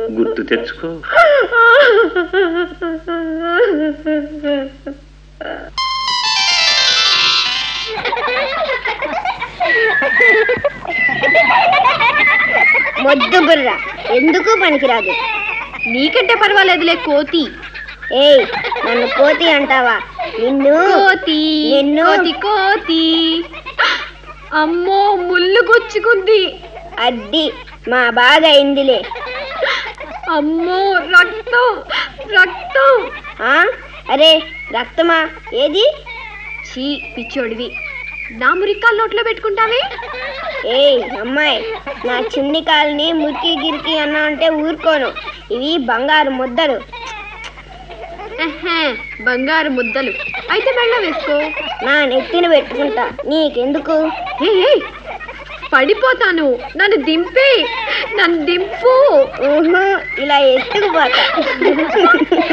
గుర్తు తెచ్చుకో మొద్దు బుర్ర ఎందుకు పనికిరాదు నీకంటే పర్వాలేదులే కోతి ఏయ్ నన్ను కోతి అంటావా నిన్ను కోతి నిన్ను కోతి కోతి అమ్మో ముళ్ళు గుచ్చుకుంది అడ్డి మా బాగా అయిందిలే అమ్మో రక్తం రక్తం ఆ అరే రక్తమా ఏది చీ పిచ్చోడివి నా మురికాలు నోట్లో పెట్టుకుంటావే ఏయ్ అమ్మాయి నా చిన్ని కాల్ని మురికి గిరికి అన్నా అంటే ఊరుకోను ఇవి బంగారు ముద్దలు ఎహే, బంగారు ముద్దలు అయితే మెళ్ళ వేసుకో నా నెత్తిన పెట్టుకుంటా నీకెందుకు ఏయ్, ఏయ్, పడిపోతాను నన్ను దింపే నన్ను దింపు ఊహు, ఇలా ఎత్తుకుపోతా